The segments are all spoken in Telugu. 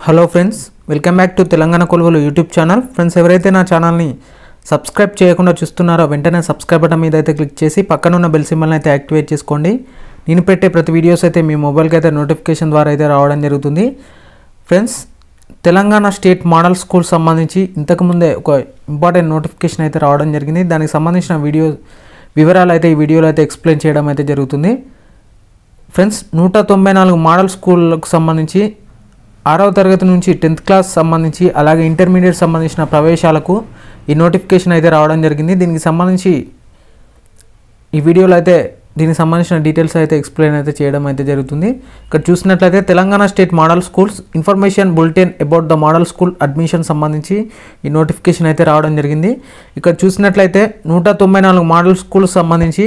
Hello friends welcome back to Telangana కొలువులు యూట్యూబ్ ఛానల్ ఫ్రెండ్స్ ఎవరైతే నా ఛానల్ని సబ్స్క్రైబ్ చేయకుండా చూస్తున్నారో వెంటనే సబ్స్క్రైబ్ బటన్ మీద అయితే క్లిక్ చేసి పక్కన ఉన్న బెల్ సింబల్ని అయితే యాక్టివేట్ చేసుకోండి నేను పెట్టే ప్రతి వీడియోస్ అయితే మీ మొబైల్కి అయితే నోటిఫికేషన్ ద్వారా అయితే రావడం జరుగుతుంది friends Telangana state model school సంబంధించి ఇంతకుముందే ఒక ఇంపార్టెంట్ నోటిఫికేషన్ అయితే రావడం జరిగింది దానికి సంబంధించిన వీడియో వివరాలు అయితే ఈ వీడియోలో అయితే ఎక్స్ప్లెయిన్ చేయడం అయితే జరుగుతుంది ఫ్రెండ్స్ నూట తొంభై నాలుగు మోడల్ స్కూళ్ళకు సంబంధించి ఆరవ తరగతి నుంచి టెన్త్ క్లాస్ సంబంధించి అలాగే ఇంటర్మీడియట్ సంబంధించిన ప్రవేశాలకు ఈ నోటిఫికేషన్ అయితే రావడం జరిగింది దీనికి సంబంధించి ఈ వీడియోలో అయితే దీనికి సంబంధించిన డీటెయిల్స్ అయితే ఎక్స్ప్లెయిన్ అయితే చేయడం అయితే జరుగుతుంది ఇక్కడ చూసినట్లయితే Telangana state model schools information bulletin about the model school admission సంబంధించి ఈ నోటిఫికేషన్ అయితే రావడం జరిగింది ఇక్కడ చూసినట్లయితే నూట తొంభై నాలుగు మోడల్ స్కూల్స్ సంబంధించి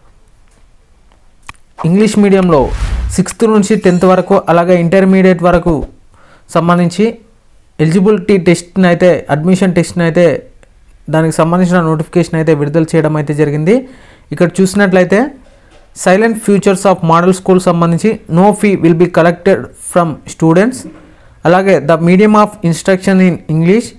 ఇంగ్లీష్ మీడియంలో సిక్స్త్ నుంచి టెన్త్ వరకు అలాగే ఇంటర్మీడియట్ వరకు సంబంధించి ఎలిజిబిలిటీ టెస్ట్ని అయితే అడ్మిషన్ టెస్ట్ని అయితే దానికి సంబంధించిన నోటిఫికేషన్ అయితే విడుదల చేయడం అయితే జరిగింది ఇక్కడ చూసినట్లయితే salient features of model school సంబంధించి no fee will be collected from students అలాగే the medium of instruction in English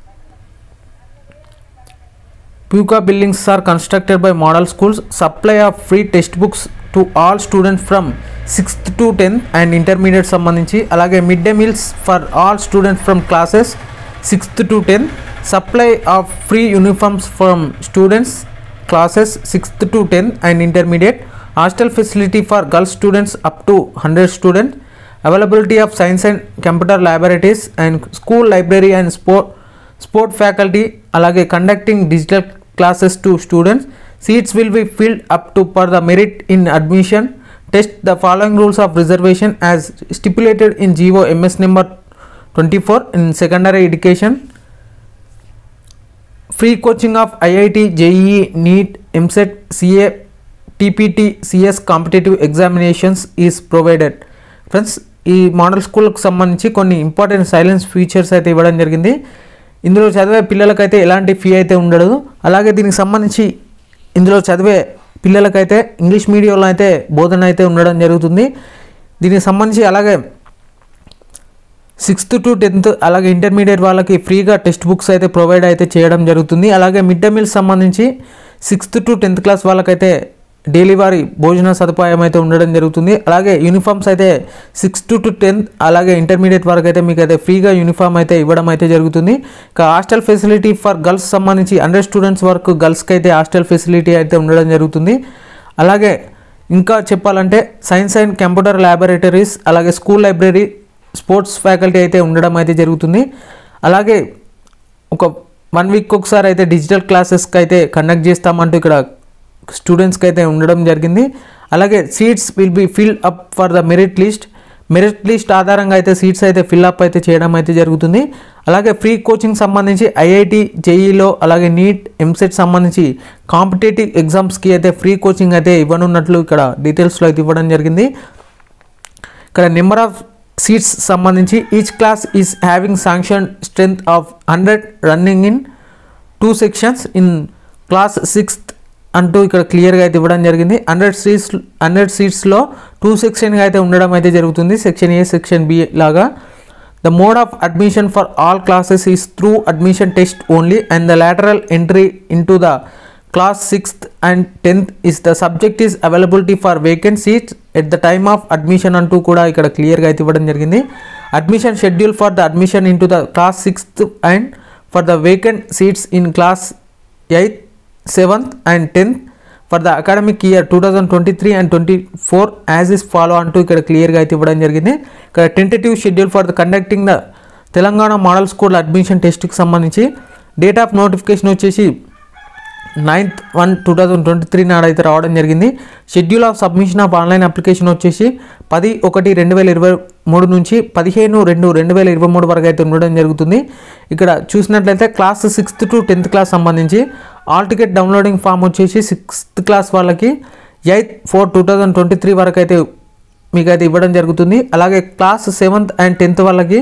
Puka buildings are constructed by model schools. Supply of free textbooks to all students from 6th to 10th and intermediate సంబంధించి అలాగే mid day meals for all students from classes sixth to tenth supply of free uniforms from students classes sixth to tenth and intermediate hostel facility for girls students up to hundred student availability of science and computer laboratories and school library and sport sport faculty అలాగే conducting digital classes to students seats will be filled up to for the merit in admission test the following rules of reservation as stipulated in GO MS number twenty four in secondary education free coaching of IIT JEE NEET EAMCET CA TPT CS competitive examinations is provided friends ఈ మోడల్ స్కూల్కి సంబంధించి కొన్ని ఇంపార్టెంట్ సైలెన్స్ ఫీచర్స్ అయితే ఇవ్వడం జరిగింది ఇందులో చదివే పిల్లలకైతే ఎలాంటి ఫీ అయితే ఉండదు అలాగే దీనికి సంబంధించి ఇందులో చదివే పిల్లలకైతే ఇంగ్లీష్ మీడియంలో అయితే బోధన అయితే ఉండడం జరుగుతుంది దీనికి సంబంధించి అలాగే సిక్స్త్ టు టెన్త్ అలాగే ఇంటర్మీడియట్ వాళ్ళకి ఫ్రీగా టెక్స్ట్ బుక్స్ అయితే ప్రొవైడ్ అయితే చేయడం జరుగుతుంది అలాగే మిడ్ డే మీల్స్ సంబంధించి సిక్స్త్ టు టెన్త్ క్లాస్ వాళ్ళకైతే డైలీ వారి భోజన సదుపాయం అయితే ఉండడం జరుగుతుంది అలాగే యూనిఫామ్స్ అయితే సిక్స్త్ టు టెన్త్ అలాగే ఇంటర్మీడియట్ వరకు అయితే మీకు అయితే ఫ్రీగా యూనిఫామ్ అయితే ఇవ్వడం అయితే జరుగుతుంది ఇక హాస్టల్ ఫెసిలిటీ ఫర్ గర్ల్స్ సంబంధించి హండ్రెడ్ స్టూడెంట్స్ వరకు గర్ల్స్కి అయితే హాస్టల్ ఫెసిలిటీ అయితే ఉండడం జరుగుతుంది అలాగే ఇంకా చెప్పాలంటే సైన్స్ అండ్ కంప్యూటర్ ల్యాబొరేటరీస్ అలాగే స్కూల్ లైబ్రరీ స్పోర్ట్స్ ఫ్యాకల్టీ అయితే ఉండడం అయితే జరుగుతుంది అలాగే ఒక వన్ వీక్ ఒకసారి అయితే డిజిటల్ క్లాసెస్కి అయితే కండక్ట్ చేస్తామంటూ ఇక్కడ స్టూడెంట్స్కి అయితే ఉండడం జరిగింది అలాగే seats will be fill up for the merit list merit list ఆధారంగా అయితే సీట్స్ అయితే ఫిల్ అప్ అయితే చేయడం అయితే జరుగుతుంది అలాగే ఫ్రీ కోచింగ్ సంబంధించి ఐఐటి జేఈలో అలాగే నీట్ ఎంసెట్ సంబంధించి కాంపిటేటివ్ ఎగ్జామ్స్కి అయితే ఫ్రీ కోచింగ్ అయితే ఇవ్వనున్నట్లు ఇక్కడ డీటెయిల్స్లో అయితే ఇవ్వడం జరిగింది ఇక్కడ నెంబర్ ఆఫ్ సీట్స్ సంబంధించి each class is having sanction strength of hundred running in two sections in class sixth అంటూ ఇక్కడ క్లియర్గా అయితే ఇవ్వడం జరిగింది హండ్రెడ్ సీట్స్ హండ్రెడ్ సీట్స్లో టూ సెక్షన్గా అయితే ఉండడం అయితే జరుగుతుంది సెక్షన్ ఏ సెక్షన్ బి లాగా the mode of admission for all classes is through admission test only and the lateral entry into the class sixth and tenth is the subject is availability for vacant seats at the time of admission అంటూ కూడా ఇక్కడ క్లియర్గా అయితే ఇవ్వడం జరిగింది admission schedule for the admission into the class sixth and for the vacant seats in class eighth seventh and tenth for the academic year two thousand twenty three and twenty four as is follow అంటూ ఇక్కడ క్లియర్గా అయితే ఇవ్వడం జరిగింది ఇక్కడ tentative schedule for the conducting the Telangana model school admission టెస్ట్కి సంబంధించి డేట్ ఆఫ్ నోటిఫికేషన్ వచ్చేసి ninth one two thousand twenty three నాడు అయితే రావడం జరిగింది schedule of submission of online application వచ్చేసి పది ఒకటి రెండు వేల ఇరవై మూడు నుంచి పదిహేను రెండు రెండు వేల ఇరవై మూడు వరకు అయితే ఉండడం జరుగుతుంది ఇక్కడ చూసినట్లయితే class sixth to tenth class సంబంధించి ఆల్ టికెట్ డౌన్లోడింగ్ ఫామ్ వచ్చేసి సిక్స్త్ క్లాస్ వాళ్ళకి eighth four two thousand twenty three వరకు అయితే మీకు అయితే ఇవ్వడం జరుగుతుంది అలాగే క్లాస్ సెవెంత్ అండ్ టెన్త్ వాళ్ళకి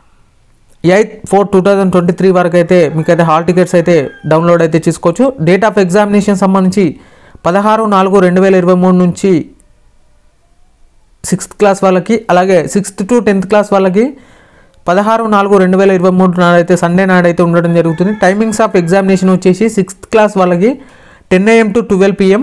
eighth four two thousand twenty three వరకు అయితే మీకు అయితే హాల్ టికెట్స్ అయితే డౌన్లోడ్ అయితే చేసుకోవచ్చు డేట్ ఆఫ్ ఎగ్జామినేషన్ సంబంధించి పదహారు నాలుగు రెండు వేల ఇరవై మూడు నుంచి సిక్స్త్ క్లాస్ వాళ్ళకి అలాగే సిక్స్త్ టు టెన్త్ క్లాస్ వాళ్ళకి పదహారు నాలుగు రెండు వేల ఇరవై మూడు నాడైతే సండే నాడైతే ఉండడం జరుగుతుంది టైమింగ్స్ ఆఫ్ ఎగ్జామినేషన్ వచ్చేసి సిక్స్త్ క్లాస్ వాళ్ళకి ten AM to twelve PM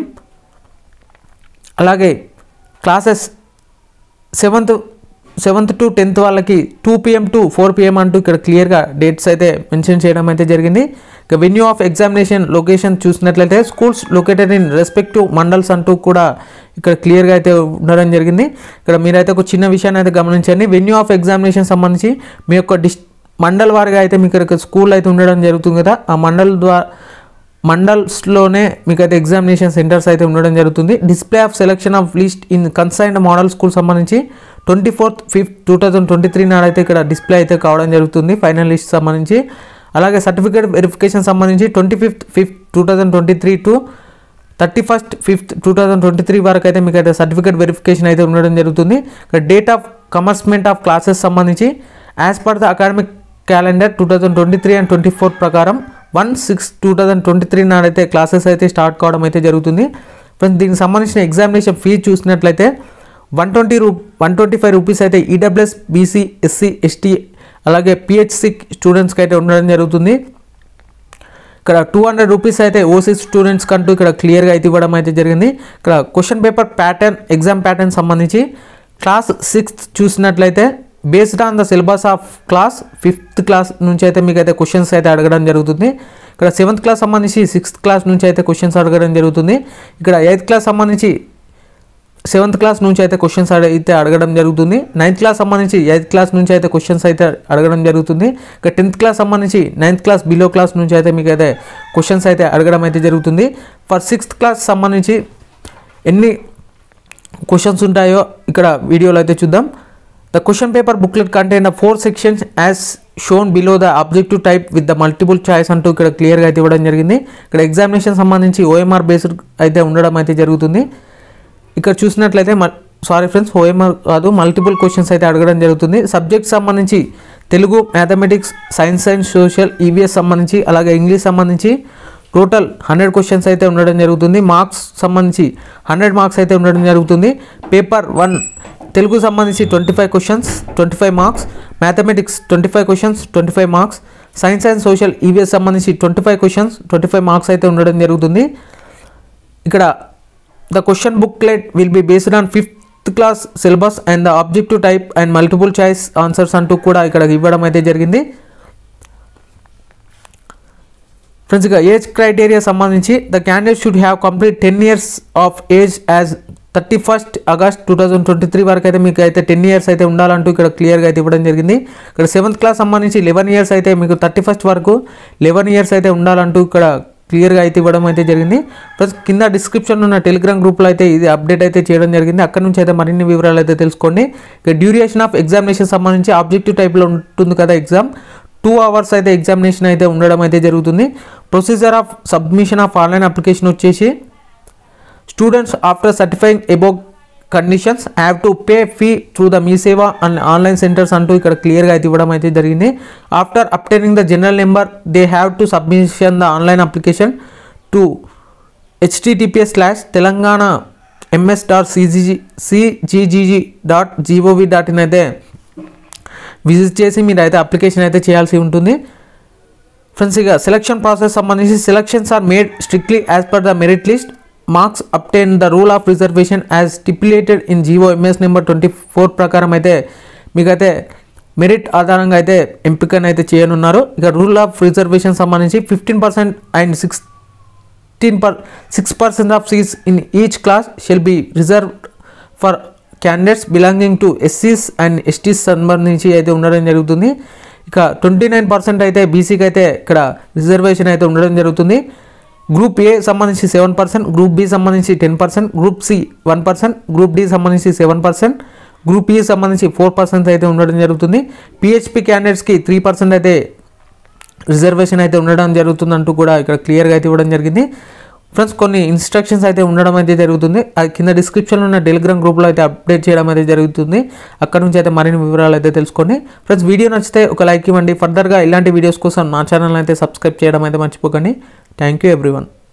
అలాగే classes seventh seventh to tenth వాళ్ళకి two PM to four PM అంటూ ఇక్కడ క్లియర్గా డేట్స్ అయితే మెన్షన్ చేయడం అయితే జరిగింది ఇక వెన్యూ ఆఫ్ ఎగ్జామినేషన్ లొకేషన్ చూసినట్లయితే schools located in respective mandals అంటూ కూడా ఇక్కడ క్లియర్గా అయితే ఉండడం జరిగింది ఇక్కడ మీరైతే ఒక చిన్న విషయాన్ని అయితే గమనించండి వెన్యూ ఆఫ్ ఎగ్జామినేషన్ సంబంధించి మీ యొక్క డిస్ మండల్ వారిగా అయితే మీకు ఇక్కడ స్కూల్ అయితే ఉండడం జరుగుతుంది కదా ఆ మండల్ ద్వారా మండల్స్లోనే మీకు అయితే ఎగ్జామినేషన్ సెంటర్స్ అయితే ఉండడం జరుగుతుంది display of selection of list in concerned model school సంబంధించి twenty fourth fifth two thousand twenty three నాడైతే ఇక్కడ డిస్ప్లే అయితే కావడం జరుగుతుంది ఫైనల్ లిస్ట్ సంబంధించి అలాగే సర్టిఫికేట్ వెరిఫికేషన్ సంబంధించి twenty fifth fifth two thousand twenty three to thirty first fifth two thousand twenty three వరకు అయితే మీకు అయితే సర్టిఫికేట్ వెరిఫికేషన్ అయితే ఉండడం జరుగుతుంది ఇక్కడ date of commencement of classes సంబంధించి as per the academic calendar two thousand twenty three and twenty four ప్రకారం one six two thousand twenty three నాడైతే క్లాసెస్ అయితే స్టార్ట్ కావడం అయితే జరుగుతుంది ఫ్రెండ్స్ దీనికి సంబంధించిన ఎగ్జామినేషన్ ఫీ చూసినట్లయితే వన్ ట్వంటీ రూ వన్ ట్వంటీ ఫైవ్ రూపీస్ అయితే ఈడబ్ల్యూఎస్ బీసీ ఎస్సీ ఎస్టీ అలాగే పిహెచ్సి స్టూడెంట్స్కి అయితే ఉండడం జరుగుతుంది ఇక్కడ టూ హండ్రెడ్ రూపీస్ అయితే ఓసీ స్టూడెంట్స్ కంటూ ఇక్కడ క్లియర్గా అయితే ఇవ్వడం అయితే జరిగింది ఇక్కడ question paper pattern exam pattern సంబంధించి క్లాస్ సిక్స్త్ చూసినట్లయితే based on the syllabus of class fifth class నుంచి అయితే మీకు అయితే క్వశ్చన్స్ అయితే అడగడం జరుగుతుంది ఇక్కడ సెవెంత్ క్లాస్ సంబంధించి సిక్స్త్ క్లాస్ నుంచి అయితే క్వశ్చన్స్ అడగడం జరుగుతుంది ఇక్కడ ఎయిత్ క్లాస్ సంబంధించి సెవెంత్ క్లాస్ నుంచి అయితే క్వశ్చన్స్ అయితే అడగడం జరుగుతుంది నైన్త్ క్లాస్ సంబంధించి ఎయిత్ క్లాస్ నుంచి అయితే క్వశ్చన్స్ అయితే అడగడం జరుగుతుంది ఇక టెన్త్ క్లాస్ సంబంధించి నైన్త్ క్లాస్ బిలో క్లాస్ నుంచి అయితే మీకు అయితే క్వశ్చన్స్ అయితే అడగడం అయితే జరుగుతుంది ఫర్ సిక్స్త్ క్లాస్ సంబంధించి ఎన్ని క్వశ్చన్స్ ఉంటాయో ఇక్కడ వీడియోలో అయితే చూద్దాం the question paper booklet contain the four sections as shown below the objective type with the multiple choice అంటూ ఇక్కడ క్లియర్గా అయితే ఇవ్వడం జరిగింది ఇక్కడ ఎగ్జామినేషన్ సంబంధించి ఓఎంఆర్ బేస్డ్ అయితే ఉండడం అయితే జరుగుతుంది ఇక్కడ చూసినట్లయితే సారీ ఫ్రెండ్స్ ఓఎంఆర్ కాదు మల్టిపుల్ క్వశ్చన్స్ అయితే అడగడం జరుగుతుంది సబ్జెక్ట్ సంబంధించి Telugu mathematics science and social EVS సంబంధించి అలాగే ఇంగ్లీష్ సంబంధించి టోటల్ హండ్రెడ్ క్వశ్చన్స్ అయితే ఉండడం జరుగుతుంది మార్క్స్ సంబంధించి హండ్రెడ్ మార్క్స్ అయితే ఉండడం జరుగుతుంది పేపర్ వన్ తెలుగు సంబంధించి twenty five questions twenty five marks mathematics twenty five questions twenty five marks science and social EVS సంబంధించి twenty five questions twenty five marks అయితే ఉండడం జరుగుతుంది ఇక్కడ the question booklet will be based on fifth class syllabus and the objective type and multiple choice answers అంటూ కూడా ఇక్కడ ఇవ్వడం అయితే జరిగింది ఫ్రెండ్స్ ఇక ఏజ్ క్రైటీరియా సంబంధించి the candidate should have complete ten years of age as thirty first August two thousand twenty three వరకు అయితే మీకు అయితే టెన్ ఇయర్స్ అయితే ఉండాలంటూ ఇక్కడ క్లియర్గా అయితే ఇవ్వడం జరిగింది ఇక్కడ సెవెంత్ క్లాస్ సంబంధించి లెవెన్ ఇయర్స్ అయితే మీకు థర్టీ ఫస్ట్ వరకు లెవెన్ ఇయర్స్ అయితే ఉండాలంటూ ఇక్కడ క్లియర్గా అయితే ఇవ్వడం అయితే జరిగింది ప్లస్ కింద డిస్క్రిప్షన్ ఉన్న టెలిగ్రామ్ గ్రూప్లో అయితే ఇది అప్డేట్ అయితే చేయడం జరిగింది అక్కడ నుంచి అయితే మరిన్ని వివరాలు అయితే తెలుసుకోండి ఇక డ్యూరేషన్ ఆఫ్ ఎగ్జామినేషన్ సంబంధించి ఆబ్జెక్టివ్ టైప్లో ఉంటుంది కదా ఎగ్జామ్ టూ అవర్స్ అయితే ఎగ్జామినేషన్ అయితే ఉండడం అయితే జరుగుతుంది procedure of submission of online application వచ్చేసి students after certifying above conditions have to pay fee through the Mee Seva and online centres అంటూ ఇక్కడ క్లియర్గా అయితే ఇవ్వడం అయితే జరిగింది after obtaining the general number they have to submission the online application to HTTPS slash Telangana MS dot CGG CGG dot GOV dot in అయితే విజిట్ చేసి మీరు అయితే అప్లికేషన్ అయితే చేయాల్సి ఉంటుంది ఫ్రెండ్స్ ఇక సెలక్షన్ ప్రాసెస్ సంబంధించి selections are made strictly as per the merit list marks obtain the rule of reservation as stipulated in GO MS number twenty four ప్రకారం అయితే మీకైతే మెరిట్ ఆధారంగా అయితే ఎంపికనైతే చేయనున్నారు ఇక రూల్ ఆఫ్ రిజర్వేషన్ సంబంధించి fifteen percent and sixteen per six percent of seats in each class shall be reserve for candidates belonging to ఎస్సీస్ అండ్ ఎస్టీస్ సంబంధించి అయితే ఉండడం జరుగుతుంది ఇక ట్వంటీ నైన్ పర్సెంట్ అయితే బీసీకి అయితే ఇక్కడ రిజర్వేషన్ అయితే ఉండడం జరుగుతుంది గ్రూప్ ఏ సంబంధించి సెవెన్ పర్సెంట్ గ్రూప్ బి సంబంధించి ten percent group C one percent group D సంబంధించి సెవెన్ పర్సెంట్ గ్రూప్ ఈ సంబంధించి ఫోర్ పర్సెంట్ అయితే ఉండడం జరుగుతుంది పిహెచ్పి క్యాండిడేట్స్కి త్రీ పర్సెంట్ అయితే రిజర్వేషన్ అయితే ఉండడం జరుగుతుందంటూ కూడా ఇక్కడ క్లియర్గా అయితే ఇవ్వడం జరిగింది ఫ్రెండ్స్ కొన్ని ఇన్స్ట్రక్షన్స్ అయితే ఉండడం అయితే జరుగుతుంది అది కింద డిస్క్రిప్షన్లో ఉన్న టెలిగ్రామ్ గ్రూప్లో అయితే అప్డేట్ చేయడం అయితే జరుగుతుంది అక్కడ నుంచి అయితే మరిన్ని వివరాలు అయితే తెలుసుకోండి ఫ్రెండ్స్ వీడియో నచ్చితే ఒక లైక్ ఇవ్వండి ఫర్దర్గా ఇలాంటి వీడియోస్ కోసం నా ఛానల్ అయితే సబ్స్క్రైబ్ చేయడం అయితే మర్చిపోకండి థ్యాంక్ యూ ఎవ్రీవన్